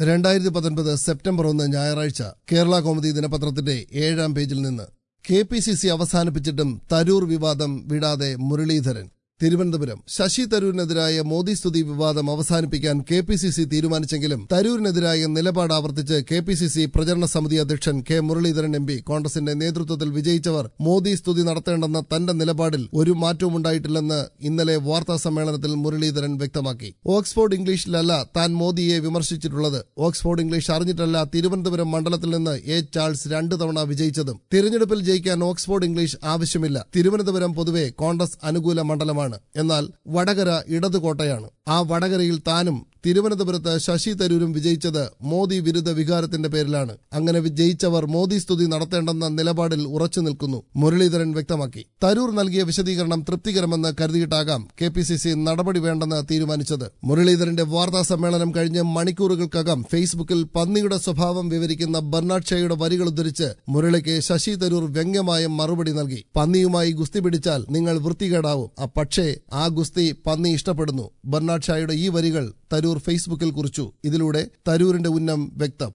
രണ്ടായിരത്തി പത്തൊൻപത് സെപ്റ്റംബർ ഒന്ന് ഞായറാഴ്ച കേരള കൗമുദി ദിനപത്രത്തിന്റെ ഏഴാം പേജിൽ നിന്ന് കെ പി സി സി അവസാനിപ്പിച്ചിട്ടും തരൂർ വിവാദം വിടാതെ മുരളീധരൻ തിരുവനന്തപുരം ശശി തരൂരിനെതിരായ മോദി സ്തുതി വിവാദം അവസാനിപ്പിക്കാൻ കെ പി സി സി തീരുമാനിച്ചെങ്കിലും തരൂരിനെതിരായ നിലപാട് ആവർത്തിച്ച് കെ പി സി സി പ്രചരണ സമിതി അധ്യക്ഷൻ കെ മുരളീധരൻ എം പി കോൺഗ്രസിന്റെ നേതൃത്വത്തിൽ വിജയിച്ചവർ മോദി സ്തുതി നടത്തേണ്ടെന്ന തന്റെ നിലപാടിൽ ഒരു മാറ്റവും ഉണ്ടായിട്ടില്ലെന്ന് ഇന്നലെ വാർത്താ സമ്മേളനത്തിൽ മുരളീധരൻ വ്യക്തമാക്കി ഓക്സ്ഫോർഡ് ഇംഗ്ലീഷിലല്ല താൻ മോദിയെ വിമർശിച്ചിട്ടുള്ളത് ഓക്സ്ഫോർഡ് ഇംഗ്ലീഷ് അറിഞ്ഞിട്ടല്ല തിരുവനന്തപുരം മണ്ഡലത്തിൽ നിന്ന് എ ചാൾസ് രണ്ടു തവണ വിജയിച്ചതും തിരഞ്ഞെടുപ്പിൽ ജയിക്കാൻ ഓക്സ്ഫോർഡ് ഇംഗ്ലീഷ് ആവശ്യമില്ല തിരുവനന്തപുരം പൊതുവെ കോൺഗ്രസ് അനുകൂല മണ്ഡലമാണ് എന്നാൽ വടകര ഇടതുകോട്ടയാണ് ആ വടകരയിൽ താനും തിരുവനന്തപുരത്ത് ശശി തരൂരും വിജയിച്ചത് മോദി വിരുദ്ധ വികാരത്തിന്റെ പേരിലാണ് അങ്ങനെ വിജയിച്ചവർ മോദി സ്തുതി നടത്തേണ്ടെന്ന നിലപാടിൽ ഉറച്ചു നിൽക്കുന്നു മുരളീധരൻ വ്യക്തമാക്കി തരൂർ നൽകിയ വിശദീകരണം തൃപ്തികരമെന്ന് കരുതിയിട്ടാകാം കെ പി സി സി നടപടി വേണ്ടെന്ന് തീരുമാനിച്ചത് മുരളീധരന്റെ വാർത്താ സമ്മേളനം കഴിഞ്ഞ് മണിക്കൂറുകൾക്കകം ഫേസ്ബുക്കിൽ പന്നിയുടെ സ്വഭാവം വിവരിക്കുന്ന ബർണാഡ് ഷേയുടെ വരികൾ ഉദ്ധരിച്ച് മുരളിക്ക് ശശി തരൂർ വ്യംഗ്യമായ മറുപടി നൽകി പന്നിയുമായി ഗുസ്തി പിടിച്ചാൽ നിങ്ങൾ വൃത്തികേടാവും ആ പക്ഷേ ആ ഗുസ്തി പന്നി ഇഷ്ടപ്പെടുന്നു ബർണാഡ് ഷായുടെ ഈ വരികൾ തരൂർ ഫേസ്ബുക്കിൽ കുറിച്ചു ഇതിലൂടെ തരൂരിന്റെ ഉന്നം വ്യക്തം